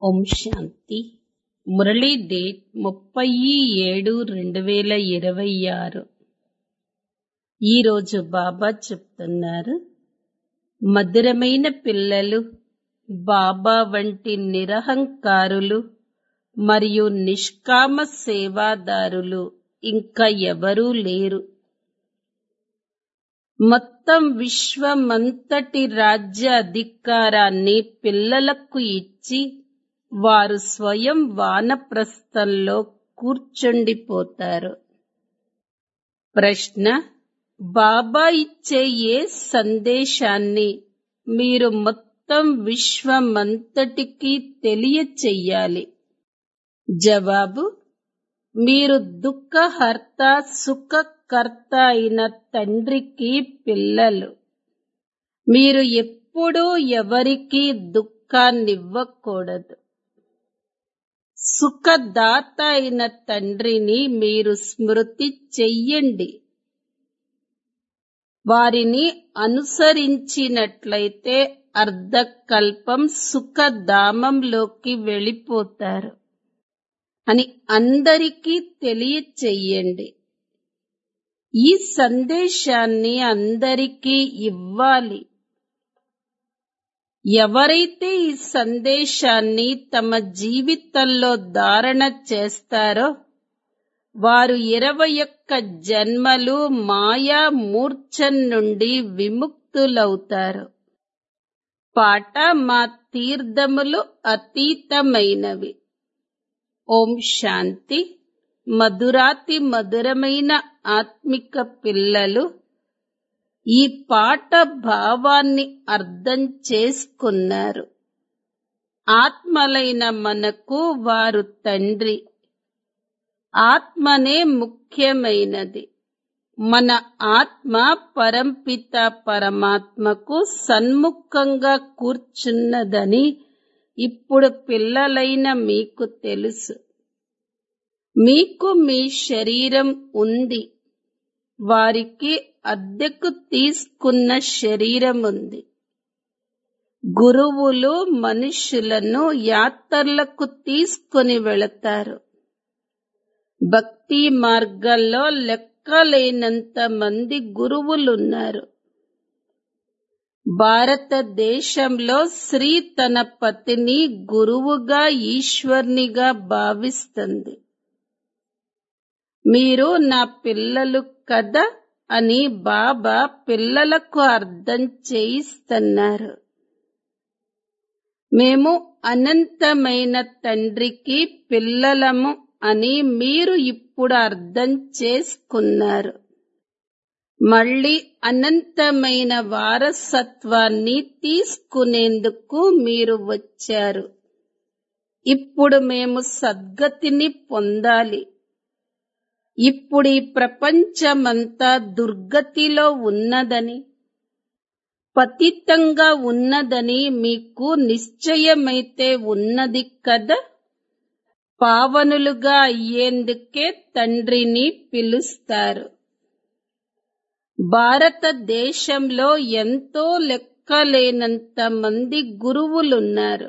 ఓం శాంతి Murali date ముప్పై ఏడు రెండు వేల ఇరవై ఆరు ఈరోజు బాబా చెప్తున్నారు మధురమైన పిల్లలు బాబా వంటి నిరహంకారులు మరియు నిష్కామ సేవాదారులు ఇంకా ఎవరూ లేరు మొత్తం విశ్వమంతటి రాజ్య అధికారాన్ని పిల్లలకు ఇచ్చి వారు స్వయం వానప్రస్థంలో కూర్చుండిపోతారు ప్రశ్న బాబా ఇచ్చే ఏ సందేశాన్ని మీరు మొత్తం విశ్వమంతటికి తెలియచెయ్యాలి జవాబు మీరు దుఃఖహర్త సుఖకర్త అయిన తండ్రికి పిల్లలు మీరు ఎప్పుడూ ఎవరికీ దుఃఖాన్నివ్వకూడదు సుఖదాత అయిన తండ్రిని మీరు స్మృతి చెయ్యండి వారిని అనుసరించినట్లయితే అర్ధకల్పం సుఖధామంలోకి వెళ్ళిపోతారు అని అందరికీ తెలియచెయ్యండి ఈ సందేశాన్ని అందరికీ ఇవ్వాలి ఎవరైతే ఈ సందేశాన్ని తమ జీవితంలో ధారణ చేస్తారో వారు ఇరవై ఒక్క జన్మలు మాయా మూర్ఛన్ నుండి విముక్తులవుతారు పాట మా తీర్థములు అతీతమైనవి ఓం శాంతి మధురాతి మధురమైన ఆత్మిక పిల్లలు ఈ పాట భావాన్ని అర్థం చేసుకున్నారు ఆత్మలైన మనకు వారు తండ్రి ఆత్మనే ముఖ్యమైనది మన ఆత్మ పరంపిత పరమాత్మకు సన్ముఖంగా కూర్చున్నదని ఇప్పుడు పిల్లలైన మీకు తెలుసు మీకు మీ శరీరం ఉంది వారికి అద్దెకు తీసుకున్న శరీరం ఉంది గురువులు మనుషులను యాత్రలకు తీసుకుని వెళతారు భక్తి మార్గంలో లెక్కలేనంత మంది గురువులున్నారు భారతదేశంలో స్త్రీ తన పతిని గురువుగా ఈశ్వర్నిగా భావిస్తుంది మీరు నా పిల్లలు కదా అని బాబా పిల్లలకు అర్థం చేయిస్తున్నారు మేము అనంతమైన తండ్రికి పిల్లలము అని మీరు ఇప్పుడు అర్థం చేసుకున్నారు మళ్ళీ అనంతమైన వారసత్వాన్ని తీసుకునేందుకు మీరు వచ్చారు ఇప్పుడు మేము సద్గతిని పొందాలి ఇప్పుడు ఈ ప్రపంచమంతా దుర్గతిలో ఉన్నదని పతితంగా ఉన్నదని మీకు నిశ్చయమైతే ఉన్నది కదా పావనులుగా అయ్యేందుకే తండ్రిని పిలుస్తారు భారతదేశంలో ఎంతో లెక్కలేనంత మంది గురువులున్నారు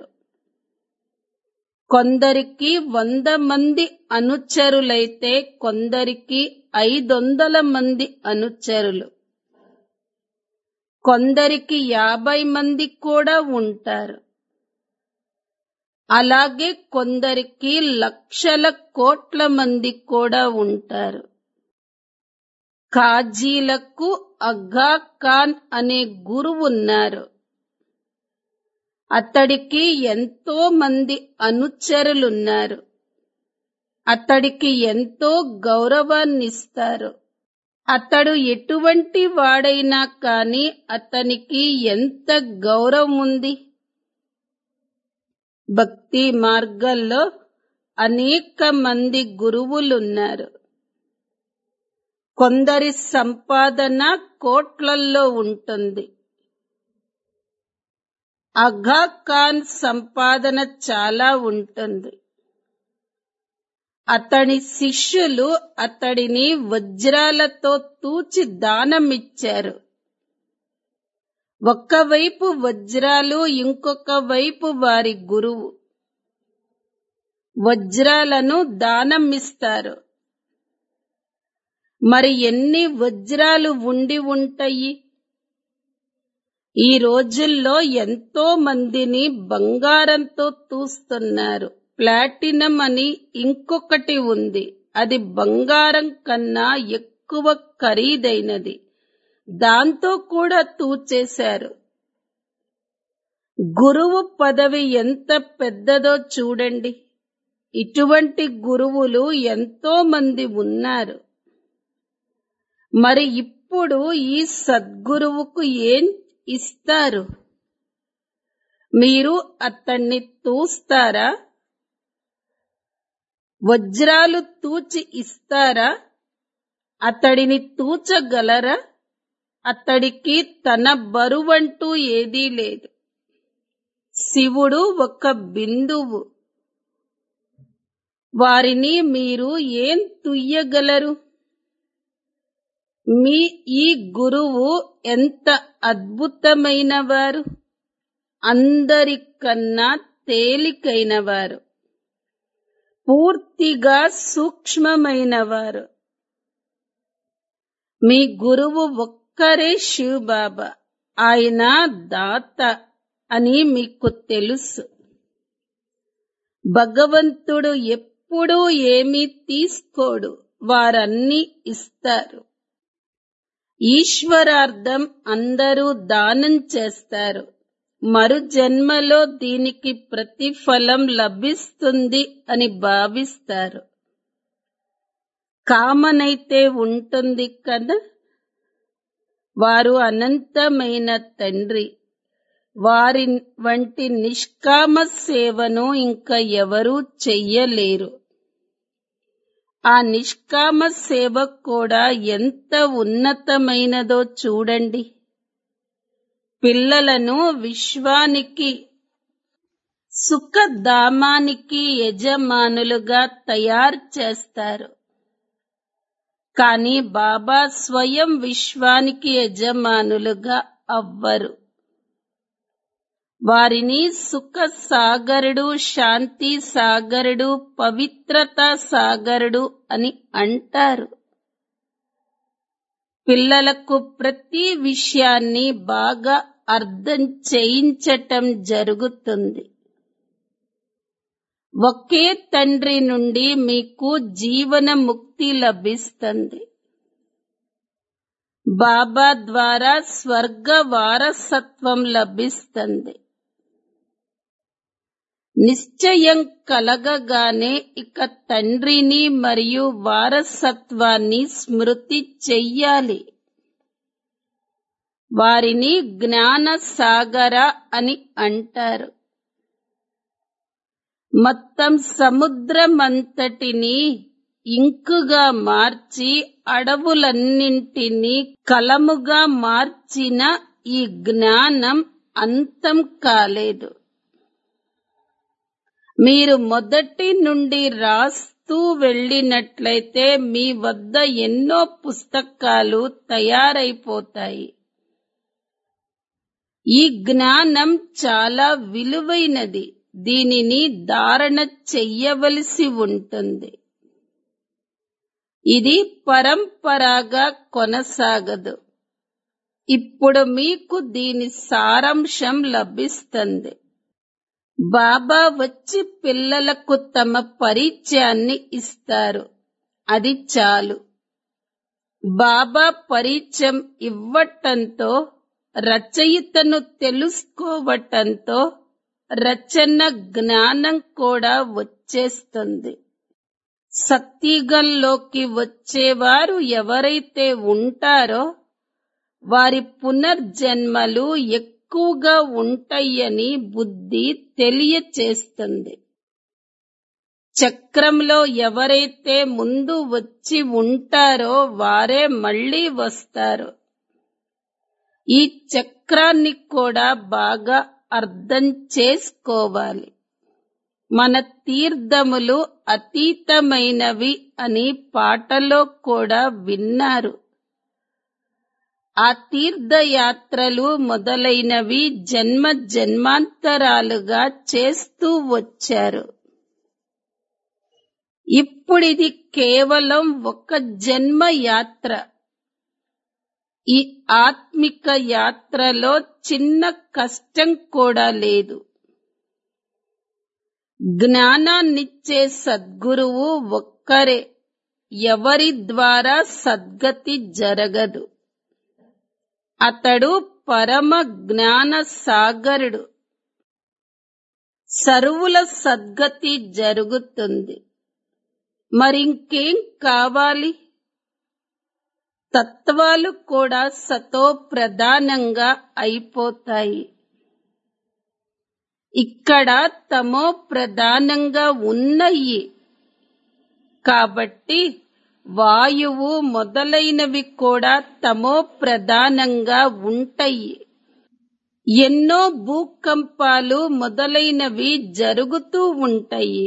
కొందరికి వంద మంది అనుచరులైతే కొందరికి ఐదొందల మంది అనుచరులు కొందరికి యాభై మంది కూడా ఉంటారు అలాగే కొందరికి లక్షల కోట్ల మంది కూడా ఉంటారు కాజీలకు అగ్గా ఖాన్ అనే గురువున్నారు అతడికి ఎంతో మంది అనుచరులున్నారు అతడికి ఎంతో గౌరవాన్నిస్తారు అతడు ఎటువంటి వాడైనా కాని అతనికి ఎంత గౌరవం ఉంది భక్తి మార్గంలో అనేక మంది గురువులున్నారు కొందరి సంపాదన కోట్లల్లో ఉంటుంది అఘా ఖాన్ సంపాదన చాలా ఉంటుంది అతని శిష్యులు అతడిని వజ్రాలతో తూచి దానమిచ్చారు ఒక్కవైపు వజ్రాలు ఇంకొక వైపు వారి గురువు వజ్రాలను దానం ఇస్తారు మరి ఎన్ని వజ్రాలు ఉండి ఉంటాయి ఈ రోజుల్లో ఎంతో మందిని బంగారంతో తూస్తున్నారు ప్లాటినం అని ఇంకొకటి ఉంది అది బంగారం కన్నా ఎక్కువ ఖరీదైనది దాంతో కూడా తూచేశారు గురువు పదవి ఎంత పెద్దదో చూడండి ఇటువంటి గురువులు ఎంతో మంది ఉన్నారు మరి ఇప్పుడు ఈ సద్గురువుకు ఏం ఇస్తారు మీరు అతన్ని తూస్తారా వజ్రాలు తూచి ఇస్తారా అతడిని తూచగలరా అతడికి తన బరువంటూ ఏదీ లేదు శివుడు ఒక బిందువు వారిని మీరు ఏం తుయ్యగలరు మీ ఈ గురువు ఎంత అద్భుతమైన వారు అందరికన్నా తేలికైన వారు పూర్తిగా సూక్ష్మమైన వారు మీ గురువు ఒక్కరే శివ్ బాబా ఆయన దాత అని మీకు తెలుసు భగవంతుడు ఎప్పుడూ ఏమీ తీసుకోడు వారన్నీ ఇస్తారు ఈశ్వరార్థం అందరూ దానం చేస్తారు మరు జన్మలో దీనికి ప్రతిఫలం లభిస్తుంది అని భావిస్తారు కామనైతే ఉంటుంది కదా వారు అనంతమైన తండ్రి వారి వంటి నిష్కామ సేవను ఇంకా ఎవరూ చెయ్యలేరు ఆ నిష్కామ సేవ కూడా ఎంత ఉన్నతమైనదో చూడండి పిల్లలను విశ్వానికి సుఖధామానికి యజమానులుగా తయారు చేస్తారు కానీ బాబా స్వయం విశ్వానికి యజమానులుగా అవ్వరు వారిని సుఖ సాగరుడు శాంతి సాగరుడు పవిత్రత సాగరుడు అని అంటారు పిల్లలకు ప్రతి విషయాన్ని బాగా అర్థం చేయించటం జరుగుతుంది ఒకే తండ్రి నుండి మీకు జీవన ముక్తి లభిస్తుంది బాబా ద్వారా స్వర్గ వారసత్వం లభిస్తుంది నిశ్చయం కలగగానే ఇక తండ్రిని మరియు వారసత్వాన్ని స్మృతి చెయ్యాలి వారిని జ్ఞాన సాగర అని అంటారు మొత్తం సముద్రమంతటిని ఇంకుగా మార్చి అడవులన్నింటినీ కలముగా మార్చిన ఈ జ్ఞానం అంతం కాలేదు మీరు మొదటి నుండి రాస్తూ వెళ్ళినట్లయితే మీ వద్ద ఎన్నో పుస్తకాలు తయారైపోతాయి ఈ జ్ఞానం చాలా విలువైనది దీనిని ధారణ చెయ్యవలసి ఉంటుంది ఇది పరంపరాగా కొనసాగదు ఇప్పుడు మీకు దీని సారాంశం లభిస్తుంది బాబా వచ్చి పిల్లలకు తమ పరిచయాన్ని ఇస్తారు అది చాలు బాబా పరిచయం ఇవ్వటంతో రచయితను తెలుసుకోవటంతో రచన జ్ఞానం కూడా వచ్చేస్తుంది సత్యుగంలోకి వచ్చేవారు ఎవరైతే ఉంటారో వారి పునర్జన్మలు ఎక్కువగా ఉంటాయని బుద్ధి తెలియచేస్తుంది చక్రంలో ఎవరైతే ముందు వచ్చి ఉంటారో వారే మళ్ళీ వస్తారు ఈ చక్రాన్ని కూడా బాగా అర్థం చేసుకోవాలి మన తీర్థములు అతీతమైనవి అని పాటలో కూడా విన్నారు ఆ తీర్థయాత్రలు మొదలైనవి జన్మ జన్మాంతరాలుగా చేస్తూ వచ్చారు ఇప్పుడిది కేవలం ఒక జన్మ యాత్ర ఈ ఆత్మిక యాత్రలో చిన్న కష్టం కూడా లేదు జ్ఞానాన్నిచ్చే సద్గురువు ఒక్కరే ఎవరి ద్వారా సద్గతి జరగదు అతడు పరమ జ్ఞాన సాగరుడు సరువుల సద్గతి జరుగుతుంది మరింకేం కావాలి తత్వాలు కూడా సతో ప్రధానంగా అయిపోతాయి ఇక్కడ తమో ప్రధానంగా ఉన్నాయి కాబట్టి వాయువు మొదలైనవి కూడా తమో ప్రధానంగా ఉంటాయి ఎన్నో భూకంపాలు మొదలైనవి జరుగుతూ ఉంటాయి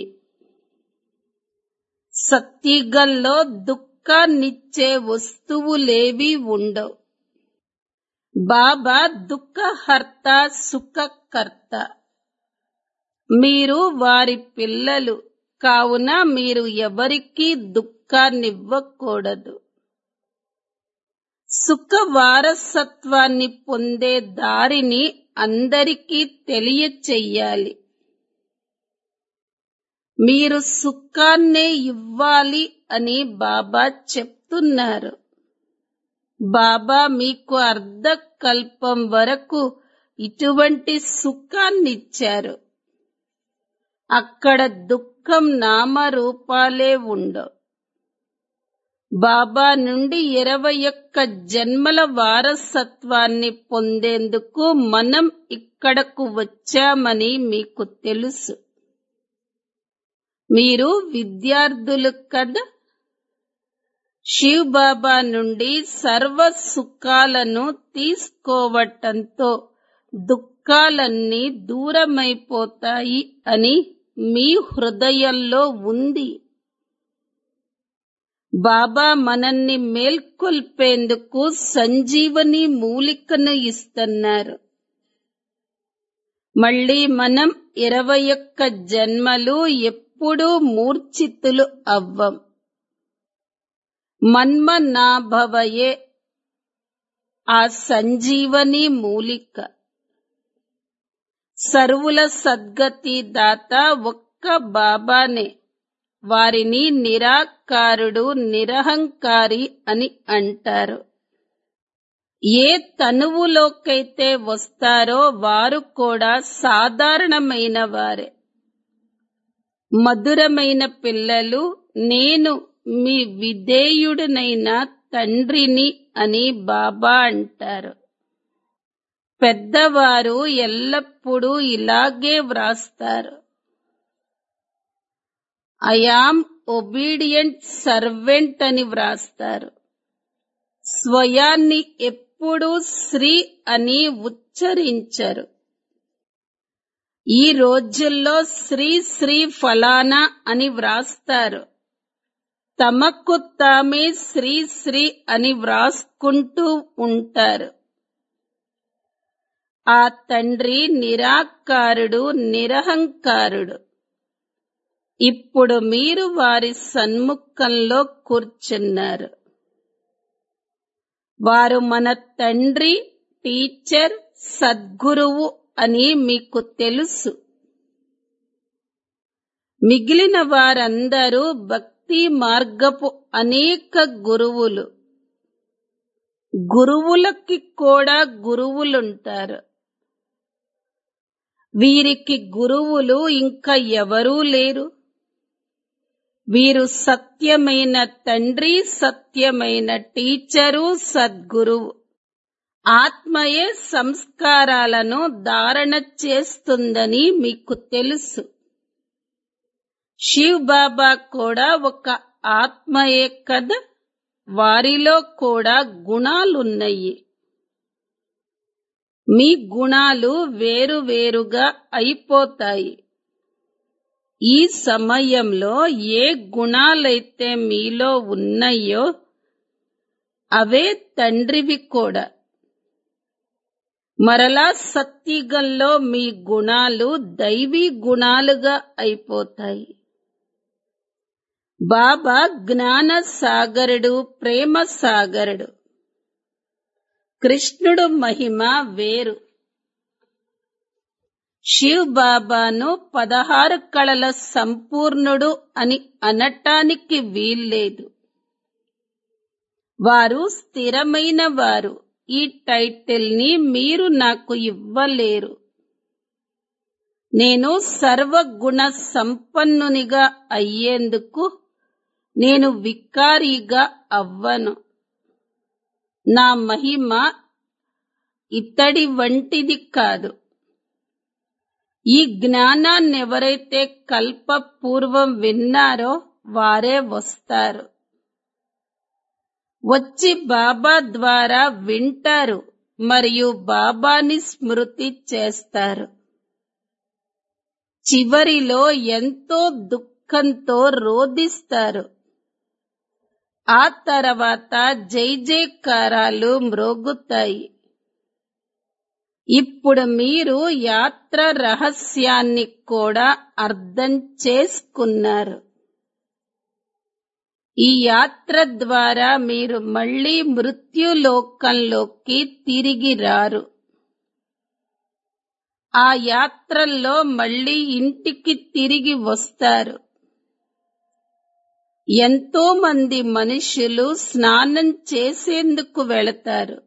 సత్తిగల్లో దుఃఖాన్నిచ్చే వస్తువులేవి ఉండవు బాబా దుఃఖహర్త సుఖకర్త మీరు వారి పిల్లలు కావున మీరు ఎవరికీ దుఃఖాన్నివ్వకూడదు సుఖ వారసత్వాన్ని పొందే దారిని అందరికీ తెలియచెయ్యాలి మీరు సుఖాన్నే ఇవ్వాలి అని బాబా చెప్తున్నారు బాబా మీకు అర్ధకల్పం వరకు ఇటువంటి సుఖాన్నిచ్చారు అక్కడ దుఃఖం నామరూపాలే ఉండవు బాబా నుండి ఇరవై ఒక్క జన్మల వారసత్వాన్ని పొందేందుకు మనం ఇక్కడకు వచ్చామని మీకు తెలుసు మీరు విద్యార్థులు కదా శివ్ బాబా నుండి సర్వ సుఖాలను తీసుకోవటంతో దుఃఖాలన్నీ దూరమైపోతాయి అని మీ హృదయంలో ఉంది బాబా మనల్ని మేల్కొల్పేందుకు సంజీవని మూలికను ఇస్తున్నారు మళ్ళీ మనం ఇరవై ఒక్క జన్మలు ఎప్పుడూ మూర్ఛితులు అవ్వం మన్మనాభవయే ఆ సంజీవని మూలిక సర్వుల సద్గతి దాత ఒక్క బాబానే వారిని నిరాకారుడు నిరహంకారి అని అంటారు ఏ తనువులోకైతే వస్తారో వారు కూడా సాధారణమైన వారే మధురమైన పిల్లలు నేను మీ విధేయుడినైన తండ్రిని అని బాబా అంటారు పెద్దవారు ఎల్లప్పుడూ ఇలాగే వ్రాస్తారు ఐఆమ్ ఒబీడియంట్ సర్వెంట్ అని వ్రాస్తారు స్వయాన్ని ఎప్పుడూ శ్రీ అని ఉచ్చరించరు ఈ రోజుల్లో శ్రీ శ్రీ ఫలానా అని వ్రాస్తారు తమకు తామే శ్రీ శ్రీ అని వ్రాసుకుంటూ ఉంటారు ఆ తండ్రి నిరాకారుడు నిరహంకారుడు ఇప్పుడు మీరు వారి సన్ముఖంలో కూర్చున్నారు వారు మన తండ్రి టీచర్ సద్గురువు అని మీకు తెలుసు మిగిలిన వారందరూ భక్తి మార్గపు అనేక గురువులు గురువులకి కూడా గురువులుంటారు వీరికి గురువులు ఇంకా ఎవరూ లేరు వీరు సత్యమైన తండ్రి సత్యమైన టీచరు సద్గురువు ఆత్మయే సంస్కారాలను ధారణ చేస్తుందని మీకు తెలుసు శివ్ బాబా కూడా ఒక ఆత్మయే కదా వారిలో కూడా గుణాలున్నాయి మీ గుణాలు వేరువేరుగా అయిపోతాయి ఈ సమయంలో ఏ గుణాలైతే మీలో ఉన్నాయో అవే తండ్రివి కూడా మరలా సత్యుగంలో మీ గుణాలు దైవీ గుణాలుగా అయిపోతాయి బాబా జ్ఞాన సాగరుడు ప్రేమ సాగరుడు కృష్ణుడు మహిమ వేరు శివ్ బాబాను పదహారు కళల సంపూర్ణుడు అని అనటానికి వీల్లేదు వారు స్థిరమైన వారు ఈ టైటిల్ ని మీరు నాకు ఇవ్వలేరు నేను సర్వగుణ సంపన్నునిగా అయ్యేందుకు నేను వికారిగా అవ్వను నా మహిమ ఇతడి వంటిది కాదు ఈ జ్ఞానాన్ని ఎవరైతే కల్ప పూర్వం విన్నారో వారే వస్తారు వచ్చి బాబా ద్వారా వింటారు మరియు బాబాని స్మృతి చేస్తారు చివరిలో ఎంతో దుఃఖంతో రోదిస్తారు ఆ తర్వాత జై జైకారాలు మ్రోగుతాయి ఇప్పుడు మీరు యాత్ర రహస్యాన్ని కూడా అర్థం చేసుకున్నారు ఈ యాత్ర ద్వారా మీరు మళ్ళీ మృత్యులోకంలోకి తిరిగి రారు ఆ యాత్రల్లో మళ్ళీ ఇంటికి తిరిగి వస్తారు ఎంతో మంది మనుషులు స్నానం చేసేందుకు వెళతారు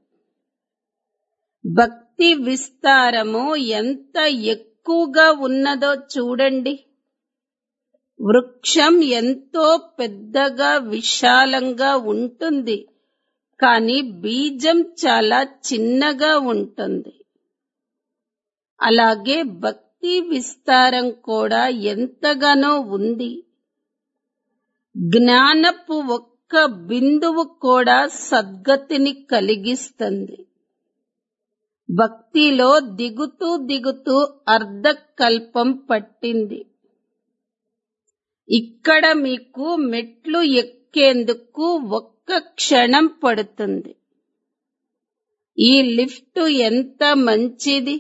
భక్తి విస్తారము ఎంత ఎక్కువగా ఉన్నదో చూడండి వృక్షం ఎంతో పెద్దగా విశాలంగా ఉంటుంది కానీ బీజం చాలా చిన్నగా ఉంటుంది అలాగే భక్తి విస్తారం కూడా ఎంతగానో ఉంది జ్ఞానపు ఒక్క బిందువు కూడా సద్గతిని కలిగిస్తుంది భక్తిలో దిగుతూ దిగుతూ అర్ధకల్పం పట్టింది ఇక్కడ మీకు మెట్లు ఎక్కేందుకు ఒక్క క్షణం పడుతుంది ఈ లిఫ్ట్ ఎంత మంచిది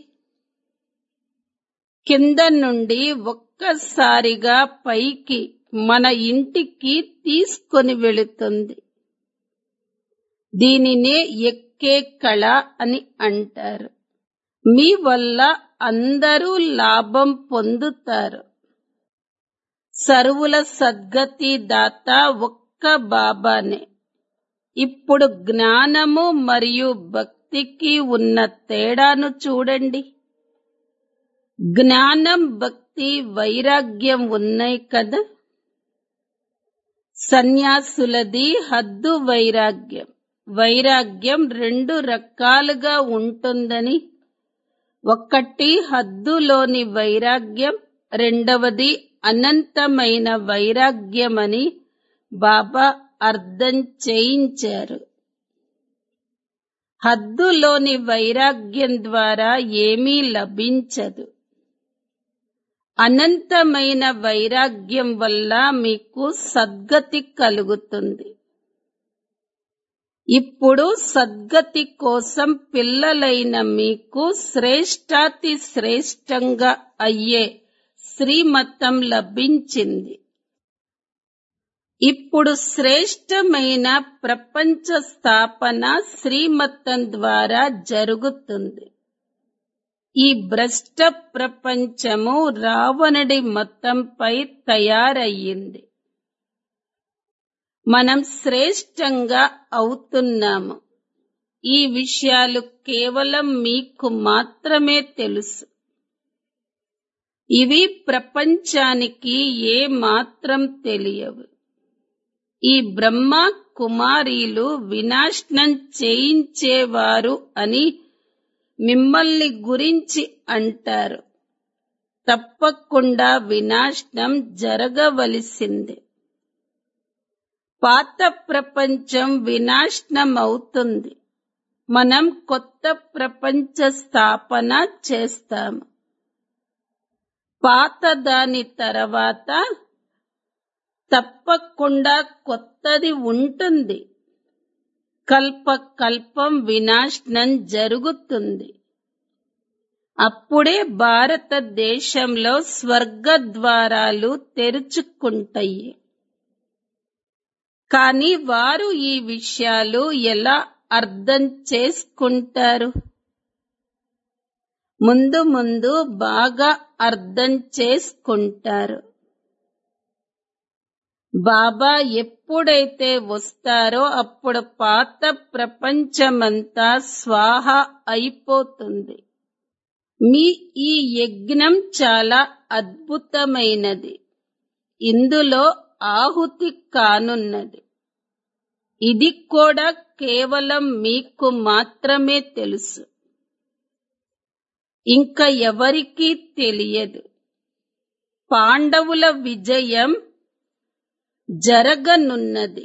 కింద నుండి ఒక్కసారిగా పైకి మన ఇంటికి తీసుకొని వెళుతుంది దీనినే ఎక్కే కళ అని అంటారు మీ వల్ల అందరూ లాభం పొందుతారు సరువుల సద్గతి దాత ఒక్క బాబానే ఇప్పుడు జ్ఞానము మరియు భక్తికి ఉన్న తేడాను చూడండి జ్ఞానం భక్తి వైరాగ్యం ఉన్నాయి కదా సన్యాసులది హద్దు వైరాగ్యం వైరాగ్యం రెండు రకాలుగా ఉంటుందని ఒకటి హద్దులోని వైరాగ్యం రెండవది అనంతమైన వైరాగ్యమని బాబా అర్థం చేయించారు హద్దులోని వైరాగ్యం ద్వారా ఏమీ లభించదు అనంతమైన వైరాగ్యం వల్ల మీకు సద్గతి కలుగుతుంది ఇప్పుడు సద్గతి కోసం పిల్లలైన మీకు శ్రేష్టాతి శ్రేష్టంగా అయ్యే శ్రీమతం లభించింది ఇప్పుడు శ్రేష్టమైన ప్రపంచ స్థాపన శ్రీమతం ద్వారా జరుగుతుంది ఈ భ్రష్ట ప్రపంచము రావణుడి మతంపై తయారయ్యింది మనం శ్రేష్టంగా అవుతున్నాము ఈ విషయాలు కేవలం మీకు మాత్రమే తెలుసు ఇవి ప్రపంచానికి ఏ మాత్రం తెలియవు ఈ బ్రహ్మ కుమారీలు వినాశనం చేయించేవారు అని మిమ్మల్ని గురించి అంటారు తప్పకుండా వినాశనం జరగవలసిందే పాత ప్రపంచం వినాశనం అవుతుంది మనం కొత్త ప్రపంచ స్థాపన చేస్తాము పాత దాని తర్వాత తప్పకుండా కొత్తది ఉంటుంది కల్ప కల్పం వినాశనం జరుగుతుంది అప్పుడే భారతదేశంలో స్వర్గ ద్వారాలు తెరుచుకుంటాయి కానీ వారు ఈ విషయాలు ఎలా అర్థం చేసుకుంటారు ముందు ముందు బాగా అర్థం చేసుకుంటారు బాబా ఎప్పుడైతే వస్తారో అప్పుడు పాత ప్రపంచమంతా స్వాహ అయిపోతుంది మీ ఈ యజ్ఞం చాలా అద్భుతమైనది ఇందులో ఆహుతి కానున్నది ఇది కూడా కేవలం మీకు మాత్రమే తెలుసు ఇంకా ఎవరికీ తెలియదు పాండవుల విజయం జరగనున్నది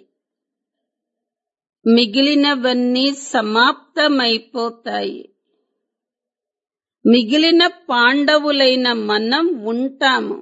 మిగిలినవన్నీ సమాప్తమైపోతాయి మిగిలిన పాండవులైన మనం ఉంటాము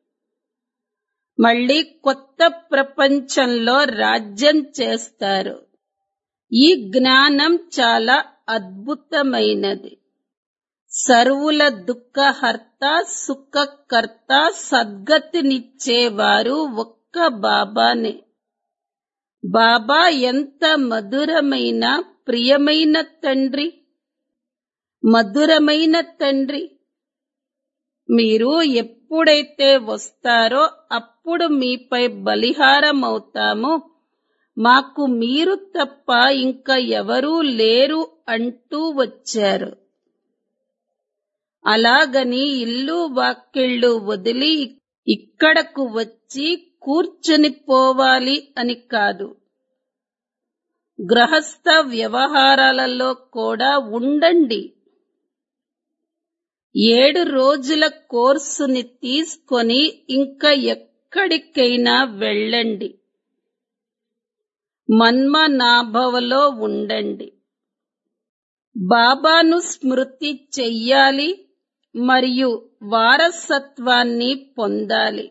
మళ్ళీ కొత్త ప్రపంచంలో రాజ్యం చేస్తారు ఈ జ్ఞానం చాలా అద్భుతమైనది సర్వుల దుఃఖహర్త సుఖకర్త సద్గతినిచ్చేవారు ఒక్క బాబానే బాబా ఎంత మధురమైన ప్రియమైన తండ్రి మధురమైన తండ్రి మీరు ఎప్పుడైతే వస్తారో అప్పుడు మీపై బలిహారం అవుతాము మాకు మీరు తప్ప ఇంకా ఎవరూ లేరు అంటూ వచ్చారు అలాగని ఇల్లు వాకిళ్ళు వదిలి ఇక్కడకు వచ్చి కూర్చుని పోవాలి అని కాదు గృహస్థ వ్యవహారాలలో కూడా ఉండండి ఏడు రోజుల కోర్సుని తీసుకొని ఇంకా ఎక్కడికైనా వెళ్ళండి మన్మనాభవలో ఉండండి బాబాను స్మృతి చెయ్యాలి మరియు వారసత్వాన్ని పొందాలి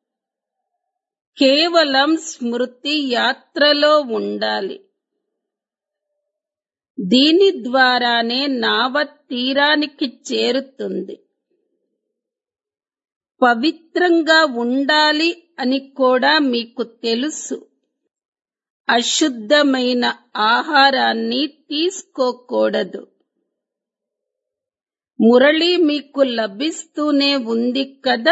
కేవలం స్మృతి యాత్రలో ఉండాలి దీని ద్వారానే నావ తీరానికి చేరుతుంది పవిత్రంగా ఉండాలి అని కూడా మీకు తెలుసు అశుద్ధమైన ఆహారాన్ని తీసుకోకూడదు మురళి మీకు లభిస్తూనే ఉంది కదా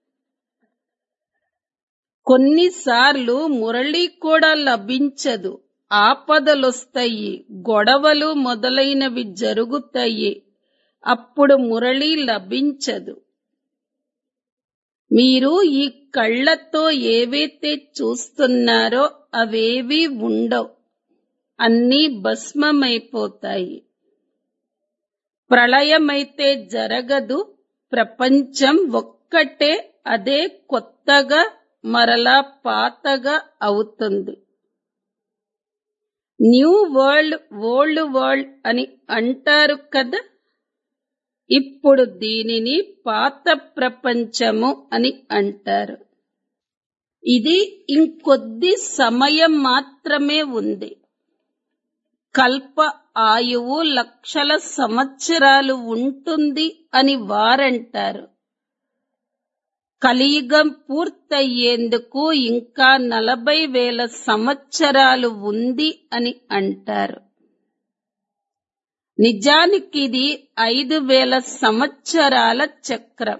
కొన్నిసార్లు మురళి కూడా లభించదు ఆపదలొస్తాయి గొడవలు మొదలైనవి జరుగుతాయి అప్పుడు మురళి లభించదు మీరు ఈ కళ్ళతో ఏవైతే చూస్తున్నారో అవేవి ఉండవు అన్నీ భస్మమైపోతాయి ప్రళయమైతే జరగదు ప్రపంచం ఒక్కటే అదే కొత్తగా మరలా పాతగా అవుతుంది న్యూ వరల్డ్ ఓల్డ్ వరల్డ్ అని అంటారు కదా ఇప్పుడు దీనిని పాత ప్రపంచము అని అంటారు ఇది ఇంకొద్ది సమయం మాత్రమే ఉంది కల్ప ఆయువు లక్షల సంవత్సరాలు ఉంటుంది అని వారంటారు కలియుగం పూర్తయ్యేందుకు ఇంకా నలభై వేల సంవత్సరాలు ఉంది అని అంటారు నిజానికి ఇది ఐదు వేల సంవత్సరాల చక్రం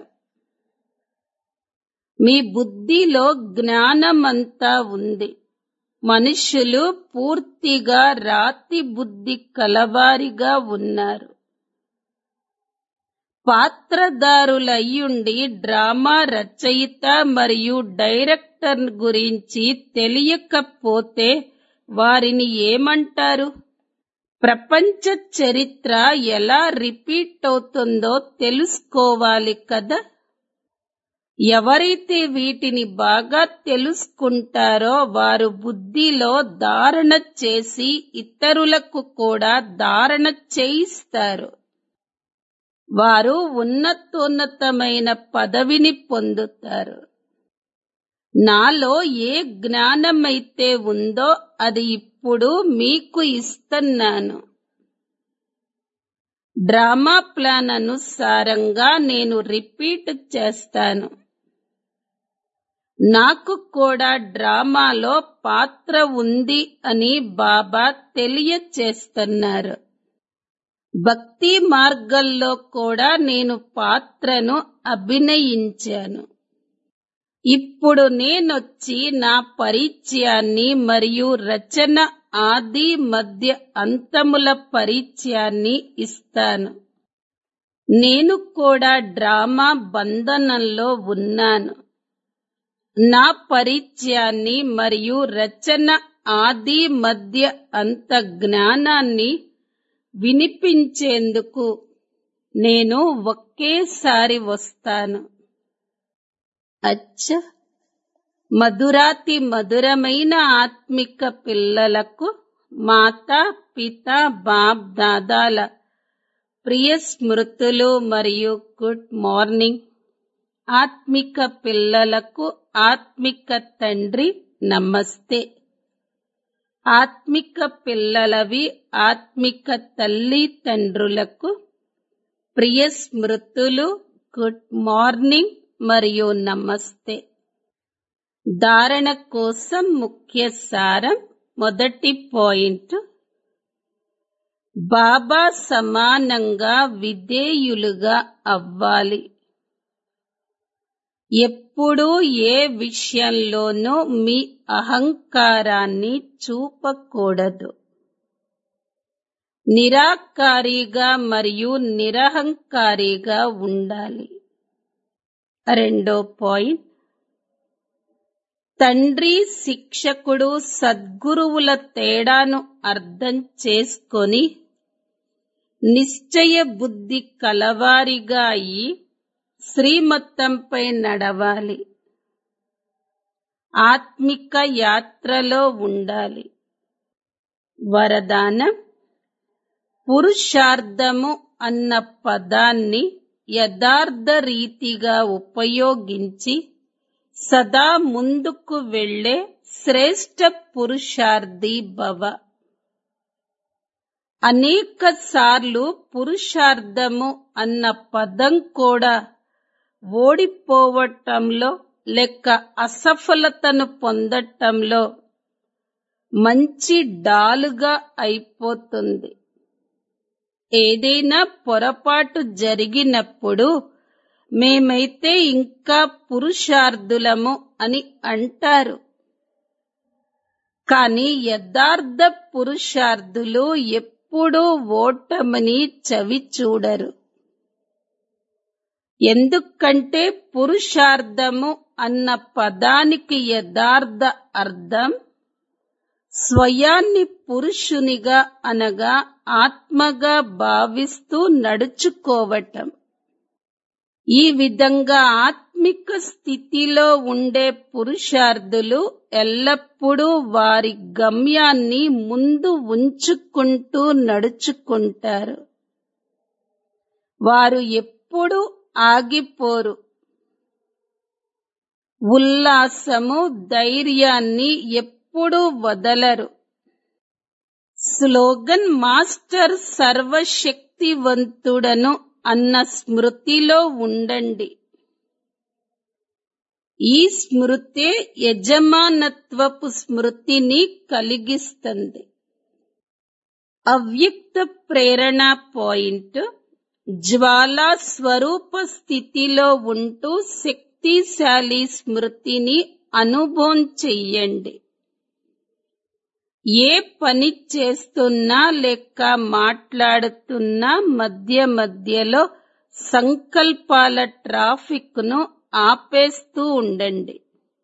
మీ బుద్ధిలో జ్ఞానమంతా ఉంది మనుషులు పూర్తిగా రాతి బుద్ధి కలవారిగా ఉన్నారు పాత్రదారులయ్యుండి డ్రామా రచయిత మరియు డైరెక్టర్ గురించి తెలియకపోతే వారిని ఏమంటారు ప్రపంచ చరిత్ర ఎలా రిపీట్ అవుతుందో తెలుసుకోవాలి కదా ఎవరైతే వీటిని బాగా తెలుసుకుంటారో వారు బుద్ధిలో ధారణ చేసి ఇతరులకు కూడా ధారణ చేయిస్తారు వారు ఉన్నతోన్నతమైన పదవిని పొందుతారు నాలో ఏ జ్ఞానమైతే ఉందో అది ఇప్పుడు మీకు ఇస్తున్నాను డ్రామా ప్లాన్ అనుసారంగా నేను రిపీట్ చేస్తాను నాకు కూడా డ్రామాలో పాత్ర ఉంది అని బాబా తెలియచేస్తున్నారు భక్తి మార్గంలో కూడా నేను పాత్రను అభినయించాను ఇప్పుడు నేనొచ్చి నా పరిచయాన్ని మరియు రచన ఆది మధ్య అంతముల పరిచయాన్ని ఇస్తాను నేను కూడా డ్రామా బంధనంలో ఉన్నాను నా పరిచయాన్ని మరియు రచన ఆది మధ్య అంత జ్ఞానాన్ని వినిపించేందుకు నేను ఒకేసారి వస్తాను అచ్చ మధురాతి మధురమైన ఆత్మిక పిల్లలకు మాతా పిత బాప్ దాదాల ప్రియ స్మృతులు మరియు గుడ్ మార్నింగ్ ఆత్మిక పిల్లలకు ఆత్మిక తండ్రి నమస్తే ఆత్మిక పిల్లలవి ఆత్మిక తల్లి తండ్రులకు ప్రియ స్మృతులు గుడ్ మార్నింగ్ మరియు నమస్తే ధారణ కోసం ముఖ్య సారం మొదటి పాయింట్ బాబా సమానంగా విధేయులుగా అవ్వాలి ఎప్పుడూ ఏ విషయంలోనూ మీ అహంకారాన్ని చూపకూడదు నిరాకారిగా మరియు నిరహంకారిగా ఉండాలి రెండో పాయింట్ తండ్రి శిక్షకుడు సద్గురువుల తేడాను అర్థం చేసుకొని నిశ్చయ బుద్ధి కలవారిగా అయి శ్రీమత్తంపై నడవాలి ఆత్మిక యాత్రలో ఉండాలి వరదానం పురుషార్థము అన్న పదాన్ని యథార్థ రీతిగా ఉపయోగించి సదా ముందుకు వెళ్లే శ్రేష్ట పురుషార్థి భవ అనేక సార్లు పురుషార్థము అన్న పదం కూడా ఓడిపోవటంలో లేక అసఫలతను పొందటంలో మంచి డాలుగా అయిపోతుంది ఏదైనా పొరపాటు జరిగినప్పుడు మేమైతే ఇంకా పురుషార్థులము అని అంటారు కాని యథార్థ పురుషార్థులు ఎప్పుడూ ఓటమిని చవి చూడరు ఎందుకంటే పురుషార్థము అన్న పదానికి యథార్థ అర్థం స్వయాన్ని పురుషునిగా అనగా ఆత్మగా భావిస్తూ నడుచుకోవటం ఈ విధంగా ఆత్మిక స్థితిలో ఉండే పురుషార్థులు ఎల్లప్పుడూ వారి గమ్యాన్ని ముందు ఉంచుకుంటూ నడుచుకుంటారు వారు ఎప్పుడు ఆగిపోరు ఉల్లాసము ధైర్యాన్ని ఎప్పుడు వదలరు స్లోగన్ మాస్టర్ సర్వశక్తివంతుడను అన్న స్మృతిలో ఉండండి ఈ స్మృతే యజమానత్వపు స్మృతిని కలిగిస్తుంది అవ్యక్త ప్రేరణ పాయింట్ జ్వాలా స్వరూప స్థితిలో ఉంటూ శక్తిశాలి స్మృతిని అనుభవం చెయ్యండి ఏ పని చేస్తున్నా లేక మాట్లాడుతున్నా మధ్య మధ్యలో సంకల్పాల ట్రాఫిక్ ను ఆపేస్తూ ఉండండి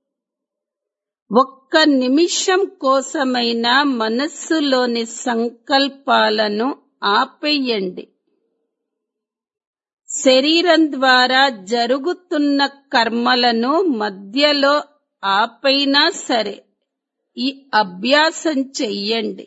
ఒక్క నిమిషం కోసమైనా మనస్సులోని సంకల్పాలను ఆపేయండి శరీరం ద్వారా జరుగుతున్న కర్మలను మధ్యలో ఆపైనా సరే ఈ అభ్యాసం చెయ్యండి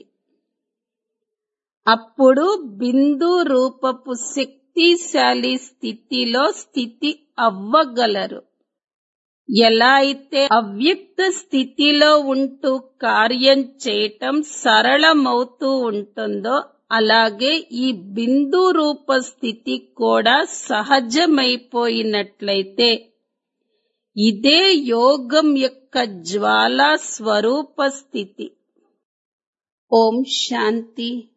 అప్పుడు బిందు రూపపు శక్తిశాలి స్థితిలో స్థితి అవ్వగలరు ఎలా అయితే అవ్యక్త స్థితిలో ఉంటూ కార్యం చేయటం సరళమవుతూ ఉంటుందో అలాగే ఈ బిందు రూప స్థితి కూడా సహజమైపోయినట్లయితే ఇదే యోగం యొక్క జ్వాలా స్వరూప స్థితి ఓం శాంతి